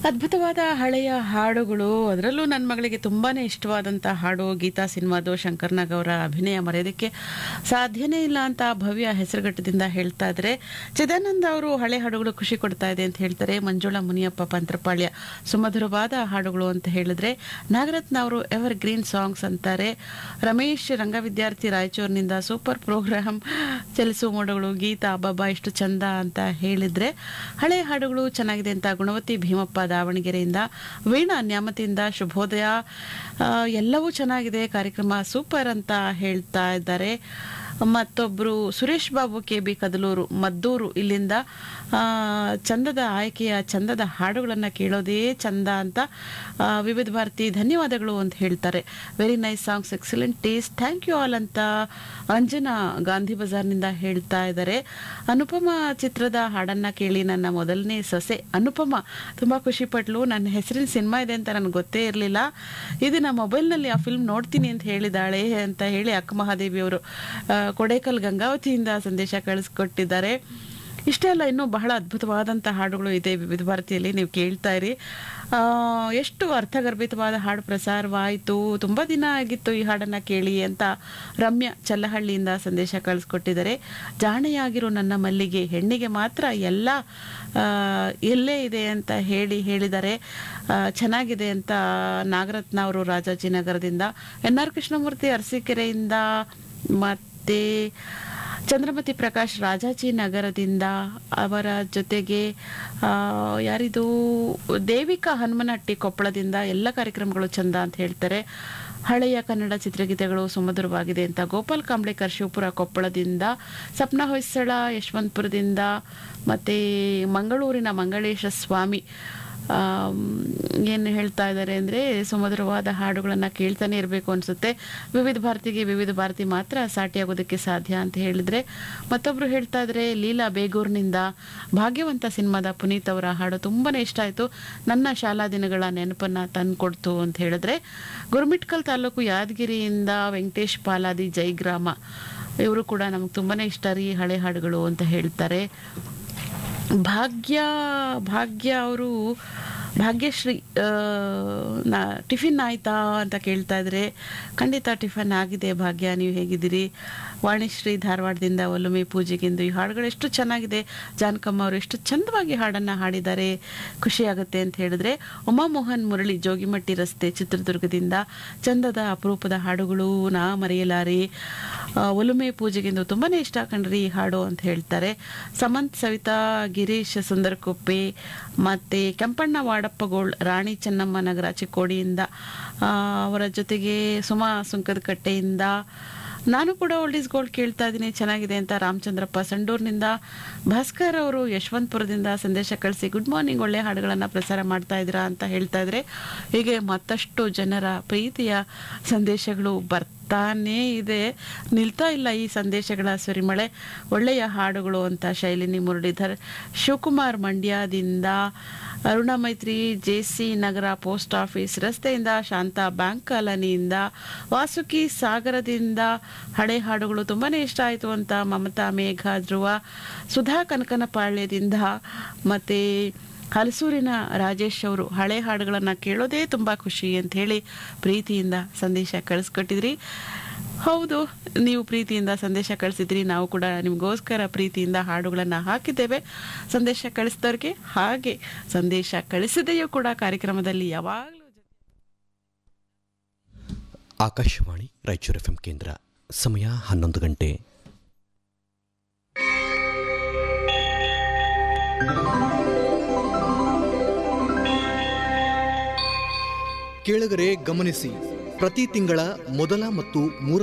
ಅದ್ಭುತವಾದ ಹಳೆಯ ಹಾಡುಗಳು ಅದರಲ್ಲೂ ನನ್ನ ಮಗಳಿಗೆ ತುಂಬಾನೇ ಇಷ್ಟವಾದಂಥ ಹಾಡು ಗೀತಾ ಸಿನಿಮಾದು ಶಂಕರ್ನಾಗ್ ಅವರ ಅಭಿನಯ ಮರೆಯೋದಕ್ಕೆ ಸಾಧ್ಯನೇ ಇಲ್ಲ ಅಂತ ಭವ್ಯ ಹೆಸರುಘಟ್ಟದಿಂದ ಹೇಳ್ತಾ ಇದ್ರೆ ಚಿದಾನಂದ ಅವರು ಹಳೆ ಹಾಡುಗಳು ಖುಷಿ ಕೊಡ್ತಾ ಇದೆ ಅಂತ ಹೇಳ್ತಾರೆ ಮಂಜುಳಾ ಮುನಿಯಪ್ಪ ಪಂತ್ರಪಾಳ್ಯ ಸುಮಧುರವಾದ ಹಾಡುಗಳು ಅಂತ ಹೇಳಿದ್ರೆ ನಾಗರತ್ನ ಅವರು ಎವರ್ ಗ್ರೀನ್ ಸಾಂಗ್ಸ್ ಅಂತಾರೆ ರಮೇಶ್ ರಂಗವಿದ್ಯಾರ್ಥಿ ರಾಯಚೂರಿನಿಂದ ಸೂಪರ್ ಪ್ರೋಗ್ರಾಮ್ ಚಲಿಸುವ ಮೋಡಗಳು ಗೀತಾ ಅಬ್ಬಬ್ಬ ಎಷ್ಟು ಚಂದ ಅಂತ ಹೇಳಿದ್ರೆ ಹಳೆ ಹಾಡುಗಳು ಚೆನ್ನಾಗಿದೆ ಅಂತ ಗುಣವತಿ ಭೀಮಪ್ಪ ದಾವಣಗೆರೆಯಿಂದ ವೀಣಾ ನ್ಯಾಮತಿಯಿಂದ ಶುಭೋದಯ ಆ, ಎಲ್ಲವೂ ಚೆನ್ನಾಗಿದೆ ಕಾರ್ಯಕ್ರಮ ಸೂಪರ್ ಅಂತ ಹೇಳ್ತಾ ಇದ್ದಾರೆ ಮತ್ತೊಬ್ಬರು ಸುರೇಶ್ ಬಾಬು ಕೆ ಬಿ ಕದಲೂರು ಮದ್ದೂರು ಇಲ್ಲಿಂದ ಆ, ಚಂದದ ಆಯ್ಕೆಯ ಚಂದದ ಹಾಡುಗಳನ್ನು ಕೇಳೋದೇ ಚಂದ ಅಂತ ಆ, ವಿವಿಧ ಭಾರತಿ ಧನ್ಯವಾದಗಳು ಅಂತ ಹೇಳ್ತಾರೆ very nice songs excellent taste thank you all ಅಂತ ಅಂಜನಾ ಗಾಂಧಿ ಬಜಾರ್ನಿಂದ ಹೇಳ್ತಾ ಇದ್ದಾರೆ ಅನುಪಮ ಚಿತ್ರದ ಹಾಡನ್ನ ಕೇಳಿ ನನ್ನ ಮೊದಲನೇ ಸೊಸೆ ಅನುಪಮ ತುಂಬ ಖುಷಿ ಪಟ್ಲು ನನ್ನ ಹೆಸರಿನ ಸಿನಿಮಾ ಇದೆ ಅಂತ ನನಗೆ ಗೊತ್ತೇ ಇರಲಿಲ್ಲ ಇದನ್ನ ಮೊಬೈಲ್ನಲ್ಲಿ ಆ ಫಿಲ್ಮ್ ನೋಡ್ತೀನಿ ಅಂತ ಹೇಳಿದಾಳೆ ಅಂತ ಹೇಳಿ ಅಕ್ಕ ಮಹಾದೇವಿ ಅವರು ಆ, ಕೊಡೇಕಲ್ ಗಂಗಾವತಿಯಿಂದ ಸಂದೇಶ ಕಳಿಸ್ಕೊಟ್ಟಿದ್ದಾರೆ ಇಷ್ಟೇ ಅಲ್ಲ ಇನ್ನೂ ಬಹಳ ಅದ್ಭುತವಾದಂಥ ಹಾಡುಗಳು ಇದೆ ವಿವಿಧ ಭಾರತಿಯಲ್ಲಿ ನೀವು ಕೇಳ್ತಾ ಇರಿ ಆ, ಎಷ್ಟು ಅರ್ಥಗರ್ಭಿತವಾದ ಹಾಡು ಪ್ರಸಾರವಾಯಿತು ತುಂಬ ದಿನ ಆಗಿತ್ತು ಈ ಹಾಡನ್ನು ಕೇಳಿ ಅಂತ ರಮ್ಯ ಚಲ್ಲಹಳ್ಳಿಯಿಂದ ಸಂದೇಶ ಕಳಿಸ್ಕೊಟ್ಟಿದ್ದಾರೆ ಜಾಣೆಯಾಗಿರೋ ನನ್ನ ಮಲ್ಲಿಗೆ ಹೆಣ್ಣಿಗೆ ಮಾತ್ರ ಎಲ್ಲ ಆ, ಎಲ್ಲೇ ಇದೆ ಅಂತ ಹೇಳಿ ಹೇಳಿದ್ದಾರೆ ಆ, ಚೆನ್ನಾಗಿದೆ ಅಂತ ನಾಗರತ್ನ ಅವರು ರಾಜಾಜಿನಗರದಿಂದ ಎನ್ ಆರ್ ಕೃಷ್ಣಮೂರ್ತಿ ಅರಸೀಕೆರೆಯಿಂದ ಮತ್ತೆ ಚಂದ್ರಮತಿ ಪ್ರಕಾಶ್ ರಾಜಾಜಿ ನಗರದಿಂದ ಅವರ ಜೊತೆಗೆ ಆ, ಯಾರಿದು ದೇವಿಕಾ ಹನುಮನಹಟ್ಟಿ ಕೊಪ್ಪಳದಿಂದ ಎಲ್ಲ ಕಾರ್ಯಕ್ರಮಗಳು ಚಂದ ಅಂತ ಹೇಳ್ತಾರೆ ಹಳೆಯ ಕನ್ನಡ ಚಿತ್ರಗೀತೆಗಳು ಸುಮಧುರವಾಗಿದೆ ಅಂತ ಗೋಪಾಲ್ ಕಾಂಬ್ಳೇಕರ್ ಶಿವಪುರ ಕೊಪ್ಪಳದಿಂದ ಸಪ್ನ ಹೊಯ್ಸಳ ಯಶವಂತಪುರದಿಂದ ಮತ್ತೆ ಮಂಗಳೂರಿನ ಮಂಗಳೇಶ ಸ್ವಾಮಿ ಏನು ಹೇಳ್ತಾ ಇದ್ದಾರೆ ಅಂದರೆ ಸುಮಧುರವಾದ ಹಾಡುಗಳನ್ನು ಕೇಳ್ತಾನೆ ಇರಬೇಕು ಅನಿಸುತ್ತೆ ವಿವಿಧ ಭಾರತಿಗೆ ವಿವಿಧ ಭಾರತಿ ಮಾತ್ರ ಸಾಟಿಯಾಗೋದಕ್ಕೆ ಸಾಧ್ಯ ಅಂತ ಹೇಳಿದರೆ ಮತ್ತೊಬ್ಬರು ಹೇಳ್ತಾ ಇದ್ದಾರೆ ಲೀಲಾ ಬೇಗೂರಿನಿಂದ ಭಾಗ್ಯವಂತ ಸಿನಿಮಾದ ಪುನೀತ್ ಅವರ ಹಾಡು ತುಂಬಾ ಇಷ್ಟ ಆಯಿತು ನನ್ನ ಶಾಲಾ ದಿನಗಳ ನೆನಪನ್ನು ತಂದುಕೊಡ್ತು ಅಂತ ಹೇಳಿದ್ರೆ ಗುರುಮಿಟ್ಕಲ್ ತಾಲೂಕು ಯಾದಗಿರಿಯಿಂದ ವೆಂಕಟೇಶ್ ಪಾಲಾದಿ ಜೈಗ್ರಾಮ ಇವರು ಕೂಡ ನಮ್ಗೆ ತುಂಬಾ ಇಷ್ಟ ರೀ ಹಳೆ ಹಾಡುಗಳು ಅಂತ ಹೇಳ್ತಾರೆ ಭಾಗ್ಯ ಭಾಗ್ಯ ಅವರು ಭಾಗ್ಯಶ್ರೀ ಆ, ನಾ ಟಿಫಿನ್ ಆಯ್ತಾ ಅಂತ ಕೇಳ್ತಾ ಇದ್ರೆ ಖಂಡಿತ ಟಿಫನ್ ಆಗಿದೆ ಭಾಗ್ಯ ನೀವು ಹೇಗಿದ್ದೀರಿ ವಾಣಿಶ್ರೀ ಧಾರವಾಡದಿಂದ ಒಲುಮೆ ಪೂಜೆಗೆಂದು ಈ ಹಾಡುಗಳು ಎಷ್ಟು ಚೆನ್ನಾಗಿದೆ ಜಾನಕಮ್ಮ ಅವರು ಎಷ್ಟು ಚಂದವಾಗಿ ಹಾಡನ್ನು ಹಾಡಿದ್ದಾರೆ ಖುಷಿಯಾಗುತ್ತೆ ಅಂತ ಹೇಳಿದ್ರೆ ಉಮಾಮೋಹನ್ ಮುರಳಿ ಜೋಗಿಮಟ್ಟಿ ರಸ್ತೆ ಚಿತ್ರದುರ್ಗದಿಂದ ಚಂದದ ಅಪರೂಪದ ಹಾಡುಗಳು ನಾ ಮರೆಯಲಾರೆ ಆ, ಒಲುಮೆ ಪೂಜೆಗೆಂದು ತುಂಬಾನೇ ಇಷ್ಟ ಕಂಡ್ರಿ ಈ ಹಾಡು ಅಂತ ಹೇಳ್ತಾರೆ ಸಮಂತ್ ಸವಿತಾ ಗಿರೀಶ್ ಸುಂದರಕೊಪ್ಪೆ ಮತ್ತೆ ಕೆಂಪಣ್ಣ ವಾಡಪ್ಪಗೋಳ್ ರಾಣಿ ಚೆನ್ನಮ್ಮ ನಗರ ಚಿಕ್ಕೋಡಿಯಿಂದ ಆ, ಅವರ ಜೊತೆಗೆ ಸುಮಾ ಸುಂಕದ ಕಟ್ಟೆಯಿಂದ ನಾನು ಕೂಡ ಓಲ್ಡ್ ಈಸ್ ಗೋಲ್ಡ್ ಕೇಳ್ತಾ ಇದ್ದೀನಿ ಚೆನ್ನಾಗಿದೆ ಅಂತ ರಾಮಚಂದ್ರಪ್ಪ ಸಂಡೂರ್ನಿಂದ ಭಾಸ್ಕರ್ ಅವರು ಯಶವಂತಪುರದಿಂದ ಸಂದೇಶ ಕಳಿಸಿ ಗುಡ್ ಮಾರ್ನಿಂಗ್ ಒಳ್ಳೆ ಹಾಡುಗಳನ್ನು ಪ್ರಸಾರ ಮಾಡ್ತಾ ಇದ್ದೀರಾ ಅಂತ ಹೇಳ್ತಾ ಇದ್ರೆ ಹೀಗೆ ಮತ್ತಷ್ಟು ಜನರ ಪ್ರೀತಿಯ ಸಂದೇಶಗಳು ಬರ್ತಾನೇ ಇದೆ ನಿಲ್ತಾ ಇಲ್ಲ ಈ ಸಂದೇಶಗಳ ಸುರಿಮಳೆ ಒಳ್ಳೆಯ ಹಾಡುಗಳು ಅಂತ ಶೈಲಿನಿ ಮುರಳೀಧರ್ ಶಿವಕುಮಾರ್ ಮಂಡ್ಯದಿಂದ Aruna Maitri J C Nagar post office ರಸ್ತೆಯಿಂದ ಶಾಂತ ಬ್ಯಾಂಕ್ ಕಾಲನಿಯಿಂದ ವಾಸುಕಿ ಸಾಗರದಿಂದ ಹಳೆ ಹಾಡುಗಳು ತುಂಬಾನೇ ಇಷ್ಟ ಆಯಿತು ಅಂತ ಮಮತಾ ಮೇಘ ಧ್ರುವ ಸುಧಾ ಕನಕನಪಾಳ್ಯದಿಂದ ಮತ್ತೆ ಹಲಸೂರಿನ ರಾಜೇಶ್ ಅವರು ಹಳೆ ಹಾಡುಗಳನ್ನು ಕೇಳೋದೇ ತುಂಬ ಖುಷಿ ಅಂತ ಹೇಳಿ ಪ್ರೀತಿಯಿಂದ ಸಂದೇಶ ಕಳಿಸ್ಕೊಟ್ಟಿದ್ರಿ ಹೌದು ನೀವು ಪ್ರೀತಿಯಿಂದ ಸಂದೇಶ ಕಳಿಸಿದ್ರಿ ನಾವು ಕೂಡ ನಿಮಗೋಸ್ಕರ ಪ್ರೀತಿಯಿಂದ ಹಾಡುಗಳನ್ನು ಹಾಕಿದ್ದೇವೆ ಸಂದೇಶ ಕಳಿಸಿದವ್ರಿಗೆ ಹಾಗೆ ಸಂದೇಶ ಕಳಿಸಿದೆಯೂ ಕೂಡ ಕಾರ್ಯಕ್ರಮದಲ್ಲಿ ಯಾವಾಗಲೂ ಆಕಾಶವಾಣಿ ರಾಯಚೂರು ಎಫ್ ಕೇಂದ್ರ ಸಮಯ ಹನ್ನೊಂದು ಗಂಟೆ ಕೇಳುಗರೆ ಗಮನಿಸಿ ಪ್ರತಿ ತಿಂಗಳ ಮೊದಲ ಮತ್ತು ಮೂರ